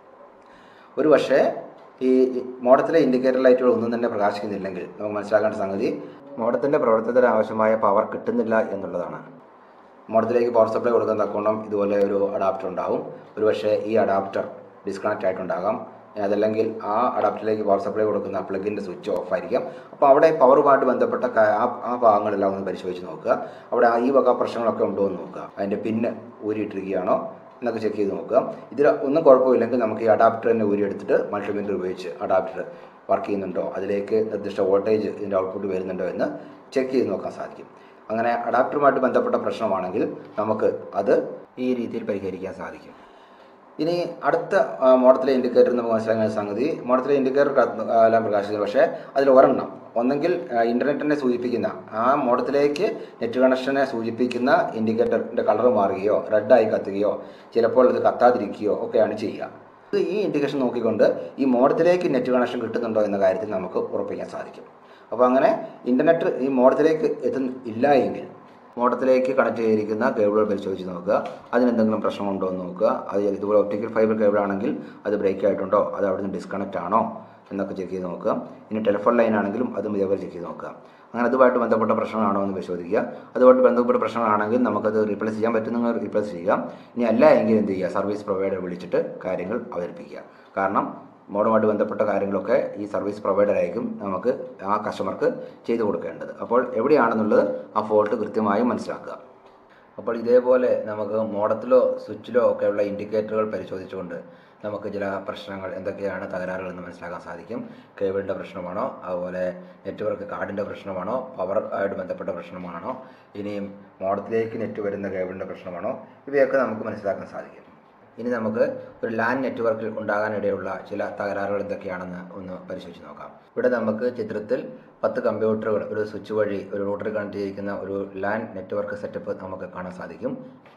ഒരു പക്ഷേ ഈ മോഡത്തിലെ ഇൻഡിക്കേറ്റർ ലൈറ്റുകൾ ഒന്നും തന്നെ പ്രകാശിക്കുന്നില്ലെങ്കിൽ നമുക്ക് മനസ്സിലാക്കേണ്ട സംഗതി മോഡത്തിൻ്റെ പ്രവർത്തനത്തിന് ആവശ്യമായ പവർ കിട്ടുന്നില്ല എന്നുള്ളതാണ് മോഡത്തിലേക്ക് പവർ സപ്ലൈ കൊടുക്കാൻ തക്കോണം ഇതുപോലെ ഒരു അഡാപ്റ്റർ ഉണ്ടാവും ഒരു പക്ഷേ ഈ അഡാപ്റ്റർ ഡിസ്കണക്റ്റ് ആയിട്ടുണ്ടാകാം ഇനി അതല്ലെങ്കിൽ ആ അഡാപ്റ്ററിലേക്ക് പവർ സപ്ലൈ കൊടുക്കുന്ന പ്ലഗിൻ്റെ സ്വിച്ച് ഓഫ് ആയിരിക്കാം അപ്പോൾ അവിടെ പവറുമായിട്ട് ബന്ധപ്പെട്ട ക- ആ ആ ഭാഗങ്ങളെല്ലാം ഒന്ന് പരിശോധിച്ച് നോക്കുക അവിടെ ആ ഈ വക പ്രശ്നങ്ങളൊക്കെ ഉണ്ടോ എന്ന് നോക്കുക അതിൻ്റെ പിന്ന് ഊരിയിട്ടിരിക്കുകയാണോ എന്നൊക്കെ ചെക്ക് ചെയ്ത് നോക്കുക ഇതിൽ ഒന്നും കുഴപ്പമില്ലെങ്കിൽ നമുക്ക് ഈ അഡാപ്റ്റർ തന്നെ ഊരിയെടുത്തിട്ട് മൾട്ടിമീറ്റർ ഉപയോഗിച്ച് അഡാപ്റ്റർ വർക്ക് ചെയ്യുന്നുണ്ടോ അതിലേക്ക് നിർദ്ദിഷ്ട വോൾട്ടേജ് ഇതിൻ്റെ ഔട്ട്പുട്ട് വരുന്നുണ്ടോ എന്ന് ചെക്ക് ചെയ്ത് നോക്കാൻ സാധിക്കും അങ്ങനെ അഡാപ്റ്ററുമായിട്ട് ബന്ധപ്പെട്ട പ്രശ്നമാണെങ്കിൽ നമുക്ക് അത് ഈ രീതിയിൽ പരിഹരിക്കാൻ സാധിക്കും ഇനി അടുത്ത ആ, മോഡത്തിലെ ഇൻഡിക്കേറ്റർ നമുക്ക് മനസ്സിലാക്കുന്ന സംഗതി മോഡത്തിലെ ഇൻഡിക്കേറ്റർ ക- ആ, എല്ലാം പ്രകാശിക്കുന്നു പക്ഷേ അതിൽ ഒരെണ്ണം ഒന്നെങ്കിൽ ആ, ഇന്റർനെറ്റിനെ സൂചിപ്പിക്കുന്ന ആ മോഡത്തിലേക്ക് നെറ്റ് കണക്ഷനെ സൂചിപ്പിക്കുന്ന ഇൻഡിക്കേറ്ററിന്റെ കളർ മാറുകയോ റെഡായി കത്തുകയോ ചിലപ്പോൾ ഇത് കത്താതിരിക്കുകയോ ഒക്കെയാണ് ചെയ്യുക ഇത് ഈ ഇൻഡിക്കേഷൻ നോക്കിക്കൊണ്ട് ഈ മോഡത്തിലേക്ക് നെറ്റ് കണക്ഷൻ കിട്ടുന്നുണ്ടോ എന്ന കാര്യത്തിൽ നമുക്ക് ഉറപ്പിക്കാൻ സാധിക്കും അപ്പോൾ അങ്ങനെ ഇന്റർനെറ്റ് ഈ മോഡത്തിലേക്ക് എത്തുന്ന ഇല്ല എങ്കിൽ മോഡത്തിലേക്ക് കണക്ട് ചെയ്തിരിക്കുന്ന കേബിളുകൾ പരിശോധിച്ച് നോക്കുക അതിനെന്തെങ്കിലും പ്രശ്നമുണ്ടോ എന്ന് നോക്കുക അത് ഇതുപോലെ ഒപ്റ്റിക്കൽ ഫൈബർ കേബിൾ ആണെങ്കിൽ അത് ബ്രേക്ക് ആയിട്ടുണ്ടോ അത് അവിടുന്ന് ഡിസ്കണക്റ്റ് ആണോ എന്നൊക്കെ ചെക്ക് ചെയ്ത് നോക്കുക ഇനി ടെലിഫോൺ ലൈൻ ആണെങ്കിലും അതും ഇതേപോലെ ചെക്ക് ചെയ്ത് നോക്കുക അങ്ങനെ അതുമായിട്ട് ബന്ധപ്പെട്ട പ്രശ്നമാണോ എന്ന് പരിശോധിക്കുക അതുമായിട്ട് ബന്ധപ്പെട്ട പ്രശ്നങ്ങളാണെങ്കിൽ നമുക്കത് റീപ്ലേസ് ചെയ്യാൻ പറ്റുന്ന റീപ്ലേസ് ചെയ്യുക ഇനി അല്ല എങ്കിൽ എന്ത് ചെയ്യുക സർവീസ് പ്രൊവൈഡർ വിളിച്ചിട്ട് കാര്യങ്ങൾ അവതരിപ്പിക്കുക കാരണം മോഡുമായിട്ട് ബന്ധപ്പെട്ട കാര്യങ്ങളൊക്കെ ഈ സർവീസ് പ്രൊവൈഡർ ആയിരിക്കും നമുക്ക് ആ കസ്റ്റമർക്ക് ചെയ്തു കൊടുക്കേണ്ടത് അപ്പോൾ എവിടെയാണെന്നുള്ളത് ആ ഫോൾട്ട് കൃത്യമായും മനസ്സിലാക്കുക അപ്പോൾ ഇതേപോലെ നമുക്ക് മോഡത്തിലോ സ്വിച്ചിലോ ഒക്കെയുള്ള ഇൻഡിക്കേറ്ററുകൾ പരിശോധിച്ചുകൊണ്ട് നമുക്ക് ചില പ്രശ്നങ്ങൾ എന്തൊക്കെയാണ് തകരാറുകൾ എന്ന് മനസ്സിലാക്കാൻ സാധിക്കും കേബിളിൻ്റെ പ്രശ്നമാണോ അതുപോലെ നെറ്റ്വർക്ക് കാർഡിൻ്റെ പ്രശ്നമാണോ പവർ ആയിട്ട് ബന്ധപ്പെട്ട പ്രശ്നമാണോ ഇനിയും മോഡത്തിലേക്ക് നെറ്റ് വരുന്ന കേബിളിൻ്റെ പ്രശ്നമാണോ ഇവയൊക്കെ നമുക്ക് മനസ്സിലാക്കാൻ സാധിക്കും ഇനി നമുക്ക് ഒരു ലാൻ നെറ്റ്വർക്കിൽ ഉണ്ടാകാനിടയുള്ള ചില തകരാറുകൾ എന്തൊക്കെയാണെന്ന് ഒന്ന് പരിശോധിച്ച് നോക്കാം ഇവിടെ നമുക്ക് ചിത്രത്തിൽ പത്ത് കമ്പ്യൂട്ടറുകൾ ഒരു സ്വിച്ച് വഴി ഒരു റൂട്ടർ കണക്ട് ചെയ്തിരിക്കുന്ന ഒരു ലാൻ നെറ്റ്വർക്ക് സെറ്റപ്പ് നമുക്ക് കാണാൻ സാധിക്കും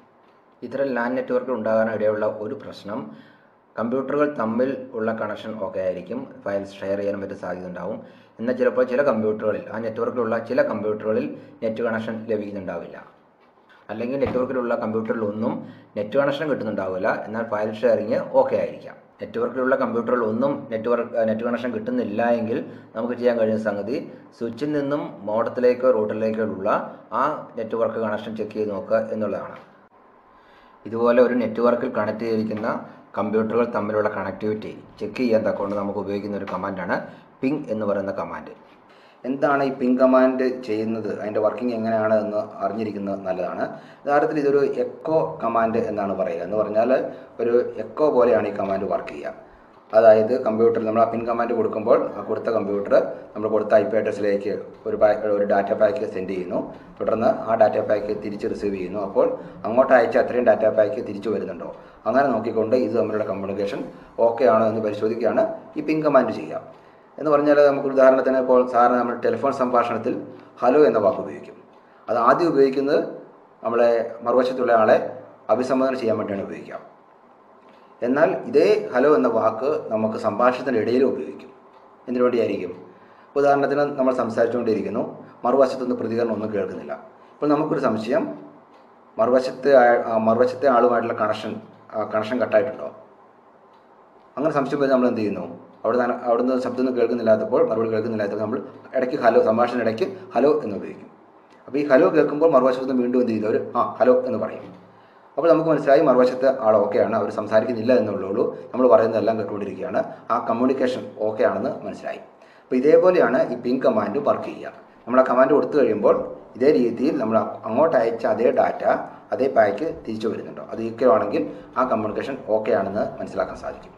ഇത്തരം ലാൻ നെറ്റ്വർക്കിൽ ഉണ്ടാകാനിടയുള്ള ഒരു പ്രശ്നം കമ്പ്യൂട്ടറുകൾ തമ്മിൽ ഉള്ള കണക്ഷൻ ഓക്കെ ആയിരിക്കും ഫയൽസ് ഷെയർ ചെയ്യാനും പറ്റും സാധ്യത ഉണ്ടാവും എന്നാൽ ചിലപ്പോൾ ചില കമ്പ്യൂട്ടറുകളിൽ ആ നെറ്റ്വർക്കിലുള്ള ചില കമ്പ്യൂട്ടറുകളിൽ നെറ്റ് കണക്ഷൻ ലഭിക്കുന്നുണ്ടാവില്ല അല്ലെങ്കിൽ നെറ്റ്വർക്കിലുള്ള കമ്പ്യൂട്ടറിലൊന്നും നെറ്റ് കണക്ഷൻ കിട്ടുന്നുണ്ടാവില്ല എന്നാൽ ഫയൽ ഷെയറിങ് ഓക്കെ ആയിരിക്കാം നെറ്റ്വർക്കിലുള്ള കമ്പ്യൂട്ടറിൽ ഒന്നും നെറ്റ്വർക്ക് നെറ്റ് കണക്ഷൻ കിട്ടുന്നില്ല എങ്കിൽ നമുക്ക് ചെയ്യാൻ കഴിയുന്ന സംഗതി സ്വിച്ചിൽ നിന്നും മോഡത്തിലേക്കോ റൂട്ടറിലേക്കോ ഉള്ള ആ നെറ്റ്വർക്ക് കണക്ഷൻ ചെക്ക് ചെയ്ത് നോക്കുക എന്നുള്ളതാണ് ഇതുപോലെ ഒരു നെറ്റ്വർക്കിൽ കണക്ട് ചെയ്തിരിക്കുന്ന കമ്പ്യൂട്ടറുകൾ തമ്മിലുള്ള കണക്ടിവിറ്റി ചെക്ക് ചെയ്യാൻ തക്കൊണ്ട് നമുക്ക് ഉപയോഗിക്കുന്ന ഒരു കമാൻഡാണ് പിങ് എന്ന് പറയുന്ന കമാൻഡ് എന്താണ് ഈ പിങ് കമാൻഡ് ചെയ്യുന്നത് അതിൻ്റെ വർക്കിംഗ് എങ്ങനെയാണ് എന്ന് അറിഞ്ഞിരിക്കുന്നത് നല്ലതാണ് യഥാർത്ഥത്തിൽ ഇതൊരു എക്കോ കമാൻഡ് എന്നാണ് പറയുക എന്ന് പറഞ്ഞാൽ ഒരു എക്കോ പോലെയാണ് ഈ കമാൻഡ് വർക്ക് ചെയ്യുക അതായത് കമ്പ്യൂട്ടർ നമ്മൾ ആ പിൻ കമാൻഡ് കൊടുക്കുമ്പോൾ ആ കൊടുത്ത കമ്പ്യൂട്ടർ നമ്മൾ കൊടുത്ത ഐ പി അഡ്രസ്സിലേക്ക് ഒരു പാക്ക് ഒരു ഡാറ്റ പാക്ക് സെൻഡ് ചെയ്യുന്നു തുടർന്ന് ആ ഡാറ്റ പാക്ക് തിരിച്ച് റിസീവ് ചെയ്യുന്നു അപ്പോൾ അങ്ങോട്ട് അയച്ച അത്രയും ഡാറ്റ പാക്ക് തിരിച്ചു വരുന്നുണ്ടോ അങ്ങനെ നോക്കിക്കൊണ്ട് ഇത് തമ്മിലുള്ള കമ്മ്യൂണിക്കേഷൻ ഓക്കെ ആണോ എന്ന് പരിശോധിക്കുകയാണ് ഈ പിൻ കമാൻഡ് ചെയ്യുക എന്ന് പറഞ്ഞാൽ നമുക്ക് ഉദാഹരണത്തിന് ഇപ്പോൾ സാറിന് നമ്മൾ ടെലിഫോൺ സംഭാഷണത്തിൽ ഹലോ എന്ന വാക്ക് ഉപയോഗിക്കും അത് ആദ്യം ഉപയോഗിക്കുന്നത് നമ്മളെ മറുവശത്തുള്ള ആളെ അഭിസംബോധന ചെയ്യാൻ വേണ്ടിയാണ് ഉപയോഗിക്കുക എന്നാൽ ഇതേ ഹലോ എന്ന വാക്ക് നമുക്ക് സംഭാഷണത്തിൻ്റെ ഇടയിലും ഉപയോഗിക്കും എന്തിനു വേണ്ടിയായിരിക്കും ഉദാഹരണത്തിന് നമ്മൾ സംസാരിച്ചുകൊണ്ടിരിക്കുന്നു മറുവശത്തുനിന്ന് പ്രതികരണം ഒന്നും കേൾക്കുന്നില്ല ഇപ്പോൾ നമുക്കൊരു സംശയം മറുവശത്തെ ആ- ആ മറുവശത്തെ ആളുമായിട്ടുള്ള കണക്ഷൻ കണക്ഷൻ കട്ടായിട്ടുണ്ടോ അങ്ങനെ സംശയം വരുമ്പോൾ നമ്മൾ എന്ത് ചെയ്യുന്നു അവിടെ നിന്ന് അവിടുന്ന് ശബ്ദമൊന്നും കേൾക്കുന്നില്ലാത്തപ്പോൾ മറുപടി കേൾക്കുന്നില്ലാത്തപ്പോൾ നമ്മൾ ഇടയ്ക്ക് ഹലോ സംഭാഷണ ഇടയ്ക്ക് ഹലോ എന്ന് ഉപയോഗിക്കും അപ്പോൾ ഈ ഹലോ കേൾക്കുമ്പോൾ മറുവശത്ത് നിന്ന് വീണ്ടും എന്ത് ചെയ്യുന്നവർ ആ ഹലോ എന്ന് പറയും അപ്പോൾ നമുക്ക് മനസ്സിലായി മറുവശത്ത് ആൾ ഓക്കെയാണ് അവർ സംസാരിക്കുന്നില്ല എന്നുള്ളൂ നമ്മൾ പറയുന്നതെല്ലാം കേട്ടുകൊണ്ടിരിക്കുകയാണ് ആ കമ്മ്യൂണിക്കേഷൻ ഓക്കെ ആണെന്ന് മനസ്സിലായി അപ്പോൾ ഇതേപോലെയാണ് ഈ പിങ് കമാൻഡ് വർക്ക് ചെയ്യുക നമ്മൾ ആ കമാൻഡ് കൊടുത്തു കഴിയുമ്പോൾ ഇതേ രീതിയിൽ നമ്മൾ അങ്ങോട്ട് അയച്ച അതേ ഡാറ്റ അതേ പാക്ക് തിരിച്ചു വരുന്നുണ്ടോ അത് ഈക്വൽ ആണെങ്കിൽ ആ കമ്മ്യൂണിക്കേഷൻ ഓക്കെ ആണെന്ന് മനസ്സിലാക്കാൻ സാധിക്കും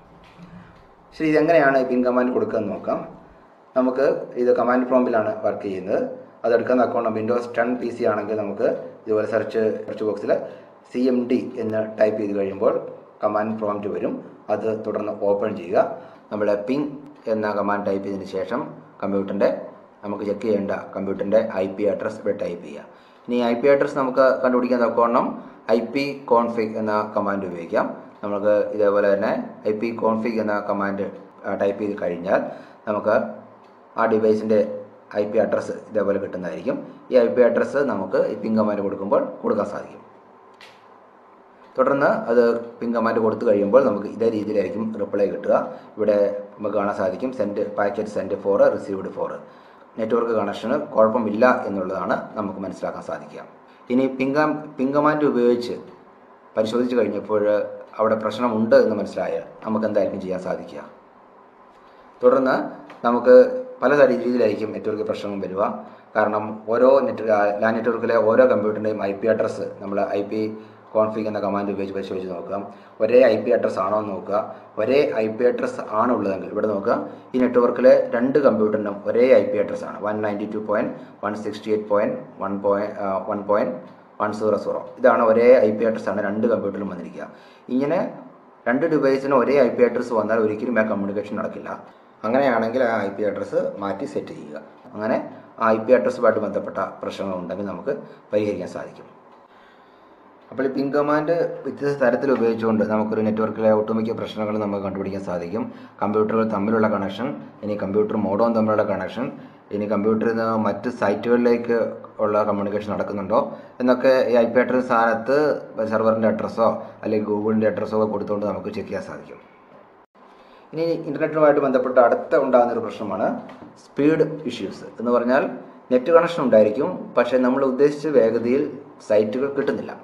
ശരി ഇതെങ്ങനെയാണ് ഈ പിൻ കമാൻഡ് കൊടുക്കുക എന്ന് നോക്കാം നമുക്ക് ഇത് കമാൻഡ് പ്രോമ്പിലാണ് വർക്ക് ചെയ്യുന്നത് അതെടുക്കുന്ന account Windows ten P C ആണെങ്കിൽ നമുക്ക് ഇതുപോലെ സെർച്ച് സെർച്ച് ബോക്സിൽ സി എം ഡി എന്ന് ടൈപ്പ് ചെയ്ത് കഴിയുമ്പോൾ കമാൻഡ് പ്രോംപ്റ്റ് വരും അത് തുടർന്ന് ഓപ്പൺ ചെയ്യുക നമ്മൾ പിങ് എന്ന കമാൻഡ് ടൈപ്പ് ചെയ്തതിന് ശേഷം കമ്പ്യൂട്ടറിൻ്റെ നമുക്ക് ചെക്ക് ചെയ്യേണ്ട കമ്പ്യൂട്ടറിൻ്റെ ഐ പി അഡ്രസ് ഇവിടെ ടൈപ്പ് ചെയ്യുക ഇനി ഐ പി അഡ്രസ് നമുക്ക് കണ്ടുപിടിക്കാൻ തക്കവണ്ണം ഐ പി കോൺഫിഗ് എന്ന കമാൻഡ് ഉപയോഗിക്കാം നമുക്ക് ഇതേപോലെ തന്നെ ഐ പി കോൺഫിഗ് എന്ന കമാൻഡ് ടൈപ്പ് ചെയ്ത് കഴിഞ്ഞാൽ നമുക്ക് ആ ഡിവൈസിൻ്റെ ഐ പി അഡ്രസ്സ് ഇതേപോലെ കിട്ടുന്നതായിരിക്കും ഈ ഐ പി അഡ്രസ്സ് നമുക്ക് ഈ പിങ് കമാൻഡ് കൊടുക്കുമ്പോൾ കൊടുക്കാൻ സാധിക്കും തുടർന്ന് അത് പിൻ കമാൻഡ് കൊടുത്തു കഴിയുമ്പോൾ നമുക്ക് ഇതേ രീതിയിലായിരിക്കും റിപ്ലൈ കിട്ടുക ഇവിടെ നമുക്ക് കാണാൻ സാധിക്കും send packet send four received four network കണക്ഷന് കുഴപ്പമില്ല എന്നുള്ളതാണ് നമുക്ക് മനസ്സിലാക്കാൻ സാധിക്കുക ഇനി പിങ്ക പിൻ കമാൻഡ് ഉപയോഗിച്ച് പരിശോധിച്ച് കഴിഞ്ഞപ്പോൾ അവിടെ പ്രശ്നമുണ്ട് എന്ന് മനസ്സിലായാൽ നമുക്ക് എന്തായിരിക്കും ചെയ്യാൻ സാധിക്കുക തുടർന്ന് നമുക്ക് പല രീതിയിലായിരിക്കും നെറ്റ്വർക്ക് പ്രശ്നങ്ങൾ വരിക കാരണം ഓരോ നെറ്റ് ലാൻ നെറ്റ്വർക്കിലെ ഓരോ കമ്പ്യൂട്ടറിൻ്റെയും ഐ പി അഡ്രസ്സ് നമ്മൾ ഐ പി കോൺഫിഗ് എന്ന കമാൻഡ് ഉപയോഗിച്ച് പരിശോധിച്ച് നോക്കുക ഒരേ ഐ പി അഡ്രസ്സ് ആണോ എന്ന് നോക്കുക ഒരേ ഐ പി അഡ്രസ്സ് ആണുള്ളതെങ്കിൽ ഇവിടെ നോക്കുക ഈ നെറ്റ്വർക്കിലെ രണ്ട് കമ്പ്യൂട്ടറിനും ഒരേ ഐ പി അഡ്രസ്സ് ആണ് one ninety two point one sixty eight point one point one point one zero zero ഇതാണ് ഒരേ ഐ പി അഡ്രസ്സ് ആണ് രണ്ട് കമ്പ്യൂട്ടറിലും വന്നിരിക്കുക ഇങ്ങനെ രണ്ട് ഡിവൈസിനും ഒരേ ഐ പി അഡ്രസ്സ് വന്നാൽ ഒരിക്കലും ആ കമ്മ്യൂണിക്കേഷൻ നടക്കില്ല അങ്ങനെയാണെങ്കിൽ ആ ഐ പി അഡ്രസ്സ് മാറ്റി സെറ്റ് ചെയ്യുക അങ്ങനെ ആ ഐ പി അഡ്രസ്സുമായിട്ട് ബന്ധപ്പെട്ട പ്രശ്നങ്ങളുണ്ടെങ്കിൽ നമുക്ക് പരിഹരിക്കാൻ സാധിക്കും അപ്പോൾ ഈ പിൻ കമാൻഡ് വ്യത്യസ്ത തരത്തിൽ ഉപയോഗിച്ചുകൊണ്ട് നമുക്കൊരു നെറ്റ്വർക്കിലെ ഒട്ടുമിക്ക പ്രശ്നങ്ങൾ നമുക്ക് കണ്ടുപിടിക്കാൻ സാധിക്കും കമ്പ്യൂട്ടറുകൾ തമ്മിലുള്ള കണക്ഷൻ ഇനി കമ്പ്യൂട്ടർ മോഡവും തമ്മിലുള്ള കണക്ഷൻ ഇനി കമ്പ്യൂട്ടറിൽ നിന്ന് മറ്റ് സൈറ്റുകളിലേക്ക് ഉള്ള കമ്മ്യൂണിക്കേഷൻ നടക്കുന്നുണ്ടോ എന്നൊക്കെ ഈ ഐ പി അഡ്രസ് സ്ഥാനത്ത് സെർവറിൻ്റെ അഡ്രസ്സോ അല്ലെങ്കിൽ ഗൂഗിളിൻ്റെ അഡ്രസ്സോ ഒക്കെ കൊടുത്തുകൊണ്ട് നമുക്ക് ചെക്ക് ചെയ്യാൻ സാധിക്കും ഇനി ഇൻ്റർനെറ്റുമായിട്ട് ബന്ധപ്പെട്ട അടുത്ത ഉണ്ടാകുന്ന ഒരു പ്രശ്നമാണ് സ്പീഡ് ഇഷ്യൂസ് എന്ന് പറഞ്ഞാൽ നെറ്റ് കണക്ഷൻ ഉണ്ടായിരിക്കും പക്ഷേ നമ്മൾ ഉദ്ദേശിച്ച വേഗതയിൽ സൈറ്റുകൾ കിട്ടുന്നില്ല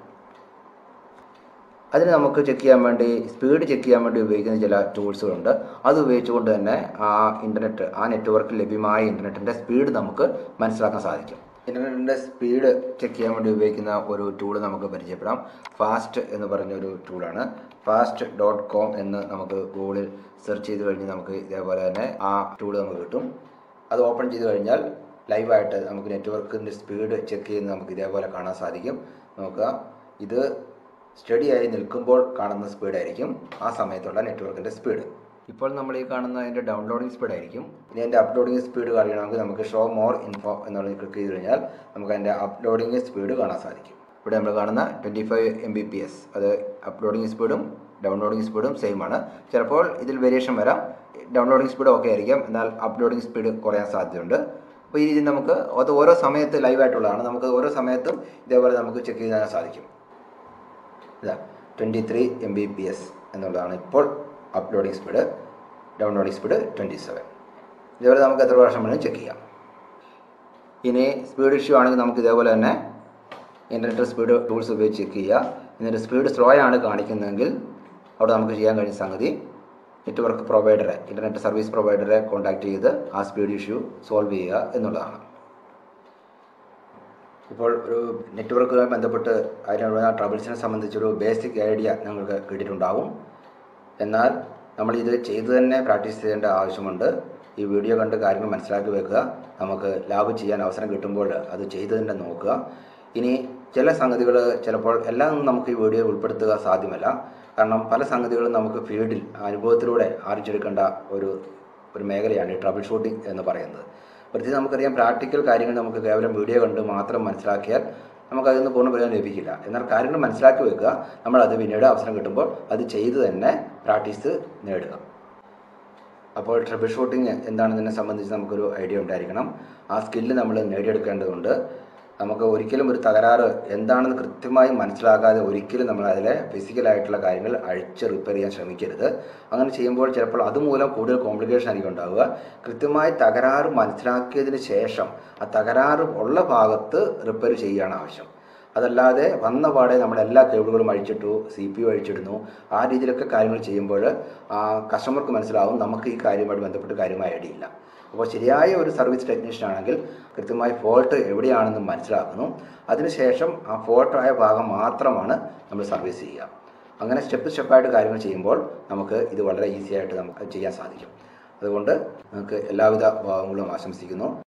അതിന് നമുക്ക് ചെക്ക് ചെയ്യാൻ വേണ്ടി സ്പീഡ് ചെക്ക് ചെയ്യാൻ വേണ്ടി ഉപയോഗിക്കുന്ന ചില ടൂൾസുകളുണ്ട് അത് ഉപയോഗിച്ചുകൊണ്ട് തന്നെ ആ ഇൻ്റർനെറ്റ് ആ നെറ്റ്വർക്കിൽ ലഭ്യമായ ഇൻ്റർനെറ്റിൻ്റെ സ്പീഡ് നമുക്ക് മനസ്സിലാക്കാൻ സാധിക്കും ഇൻ്റർനെറ്റിൻ്റെ സ്പീഡ് ചെക്ക് ചെയ്യാൻ വേണ്ടി ഉപയോഗിക്കുന്ന ഒരു ടൂൾ നമുക്ക് പരിചയപ്പെടാം ഫാസ്റ്റ് എന്ന് പറഞ്ഞ ഒരു ടൂളാണ് ഫാസ്റ്റ് ഡോട്ട് കോം എന്ന് നമുക്ക് ഗൂഗിളിൽ സെർച്ച് ചെയ്ത് കഴിഞ്ഞ് നമുക്ക് ഇതേപോലെ തന്നെ ആ ടൂൾ നമുക്ക് കിട്ടും അത് ഓപ്പൺ ചെയ്ത് കഴിഞ്ഞാൽ ലൈവായിട്ട് നമുക്ക് നെറ്റ്വർക്കിൻ്റെ സ്പീഡ് ചെക്ക് ചെയ്യുന്നത് നമുക്ക് ഇതേപോലെ കാണാൻ സാധിക്കും നോക്കുക ഇത് സ്റ്റഡി ആയി നിൽക്കുമ്പോൾ കാണുന്ന സ്പീഡായിരിക്കും ആ സമയത്തുള്ള നെറ്റ്വർക്കിൻ്റെ സ്പീഡ് ഇപ്പോൾ നമ്മൾ ഈ കാണുന്ന അതിൻ്റെ ഡൗൺലോഡിംഗ് സ്പീഡ് ആയിരിക്കും ഇനി അതിൻ്റെ അപ്ലോഡിംഗ് സ്പീഡ് അറിയണമെങ്കിൽ നമുക്ക് ഷോ മോർ ഇൻഫോ എന്നുള്ളത് ക്ലിക്ക് ചെയ്ത് കഴിഞ്ഞാൽ നമുക്ക് അതിൻ്റെ അപ്ലോഡിംഗ് സ്പീഡ് കാണാൻ സാധിക്കും ഇവിടെ നമ്മൾ കാണുന്ന twenty five M B P S അത് അപ്ലോഡിംഗ് സ്പീഡും ഡൗൺലോഡിംഗ് സ്പീഡും സെയിം ആണ് ചിലപ്പോൾ ഇതിൽ വേരിയേഷൻ വരാം ഡൗൺലോഡിംഗ് സ്പീഡ് ഓക്കെ ആയിരിക്കാം എന്നാൽ അപ്ലോഡിംഗ് സ്പീഡ് കുറയാൻ സാധ്യതയുണ്ട് അപ്പോൾ ഈ രീതി നമുക്ക് അത് ഓരോ സമയത്ത് ലൈവായിട്ടുള്ളതാണ് നമുക്ക് ഓരോ സമയത്തും ഇതേപോലെ നമുക്ക് ചെക്ക് ചെയ്യാൻ സാധിക്കും ഇതാ twenty three M B P S എന്നുള്ളതാണ് ഇപ്പോൾ uploading speed downloading speed twenty seven ഇതേപോലെ നമുക്ക് എത്ര പ്രാവശ്യം വേണമെങ്കിലും ചെക്ക് ചെയ്യാം ഇനി സ്പീഡ് ഇഷ്യൂ ആണെങ്കിൽ നമുക്ക് ഇതേപോലെ തന്നെ ഇൻ്റർനെറ്റ് സ്പീഡ് ടൂൾസ് ഉപയോഗിച്ച് ചെക്ക് ചെയ്യുക എന്നിട്ട് സ്പീഡ് സ്ലോ ആണ് കാണിക്കുന്നതെങ്കിൽ അവിടെ നമുക്ക് ചെയ്യാൻ കഴിയുന്ന സംഗതി നെറ്റ്വർക്ക് പ്രൊവൈഡറെ ഇൻ്റർനെറ്റ് സർവീസ് പ്രൊവൈഡറെ കോൺടാക്ട് ചെയ്ത് ആ സ്പീഡ് ഇഷ്യൂ സോൾവ് ചെയ്യുക എന്നുള്ളതാണ് ഇപ്പോൾ ഒരു നെറ്റ്വർക്കുമായി ബന്ധപ്പെട്ട് അതിനുള്ള ട്രബിൾസിനെ സംബന്ധിച്ചൊരു ബേസിക് ഐഡിയ നിങ്ങൾക്ക് കിട്ടിയിട്ടുണ്ടാവും എന്നാൽ നമ്മൾ ഇത് ചെയ്തു തന്നെ പ്രാക്ടീസ് ചെയ്യേണ്ട ആവശ്യമുണ്ട് ഈ വീഡിയോ കണ്ട് കാര്യങ്ങൾ മനസ്സിലാക്കി വെക്കുക നമുക്ക് ലാബ് ചെയ്യാൻ അവസരം കിട്ടുമ്പോൾ അത് ചെയ്തു തന്നെ നോക്കുക ഇനി ചില സംഗതികൾ ചിലപ്പോൾ എല്ലാം നമുക്ക് ഈ വീഡിയോ ഉൾപ്പെടുത്തുക സാധ്യമല്ല കാരണം പല സംഗതികളും നമുക്ക് ഫീൽഡിൽ അനുഭവത്തിലൂടെ ആർജിച്ചെടുക്കേണ്ട ഒരു ഒരു മേഖലയാണ് ഈ ട്രബിൾ ഷൂട്ടിംഗ് എന്ന് പറയുന്നത് പ്രത്യേകിച്ച് നമുക്കറിയാം പ്രാക്ടിക്കൽ കാര്യങ്ങൾ നമുക്ക് കേവലം വീഡിയോ കണ്ട് മാത്രം മനസ്സിലാക്കിയാൽ നമുക്ക് അതിൽ നിന്ന് പൂർണ്ണ പ്രയോജനം ലഭിക്കില്ല എന്നാൽ കാര്യങ്ങൾ മനസ്സിലാക്കി വെക്കുക നമ്മൾ അത് പിന്നീട് അവസരം കിട്ടുമ്പോൾ അത് ചെയ്ത് തന്നെ പ്രാക്ടീസ് നേടുക അപ്പോൾ ട്രിപ്പിൾ ഷൂട്ടിംഗ് എന്താണെന്നതിനെ സംബന്ധിച്ച് നമുക്കൊരു ഐഡിയ ഉണ്ടായിരിക്കണം ആ സ്കില്ല് നമ്മൾ നേടിയെടുക്കേണ്ടതുണ്ട് നമുക്ക് ഒരിക്കലും ഒരു തകരാറ് എന്താണെന്ന് കൃത്യമായി മനസ്സിലാക്കാതെ ഒരിക്കലും നമ്മൾ അതിലെ ഫിസിക്കലായിട്ടുള്ള കാര്യങ്ങൾ അഴിച്ച് റിപ്പയർ ചെയ്യാൻ ശ്രമിക്കരുത് അങ്ങനെ ചെയ്യുമ്പോൾ ചിലപ്പോൾ അതുമൂലം കൂടുതൽ കോംപ്ലിക്കേഷൻ ആയിരിക്കും ഉണ്ടാവുക കൃത്യമായി തകരാറ് മനസ്സിലാക്കിയതിന് ശേഷം ആ തകരാറ് ഉള്ള ഭാഗത്ത് റിപ്പയർ ചെയ്യുകയാണ് ആവശ്യം അതല്ലാതെ വന്ന പാടെ നമ്മൾ എല്ലാ കേബിളുകളും അഴിച്ചിട്ടു സി പി യു അഴിച്ചിടുന്നു ആ രീതിയിലൊക്കെ കാര്യങ്ങൾ ചെയ്യുമ്പോൾ കസ്റ്റമർക്ക് മനസ്സിലാവും നമുക്ക് ഈ കാര്യവുമായിട്ട് ബന്ധപ്പെട്ട് കാര്യമായ ഐഡിയ ഇല്ല അപ്പോൾ ശരിയായ ഒരു സർവീസ് ടെക്നീഷ്യൻ ആണെങ്കിൽ കൃത്യമായി ഫോൾട്ട് എവിടെയാണെന്ന് മനസ്സിലാക്കുന്നു അതിനുശേഷം ആ ഫോൾട്ട് ആയ ഭാഗം മാത്രമാണ് നമ്മൾ സർവീസ് ചെയ്യുക അങ്ങനെ സ്റ്റെപ്പ് സ്റ്റെപ്പായിട്ട് കാര്യങ്ങൾ ചെയ്യുമ്പോൾ നമുക്ക് ഇത് വളരെ ഈസി ആയിട്ട് നമുക്ക് ചെയ്യാൻ സാധിക്കും അതുകൊണ്ട് നമുക്ക് എല്ലാവിധ ഭാഗങ്ങളും ആശംസിക്കുന്നു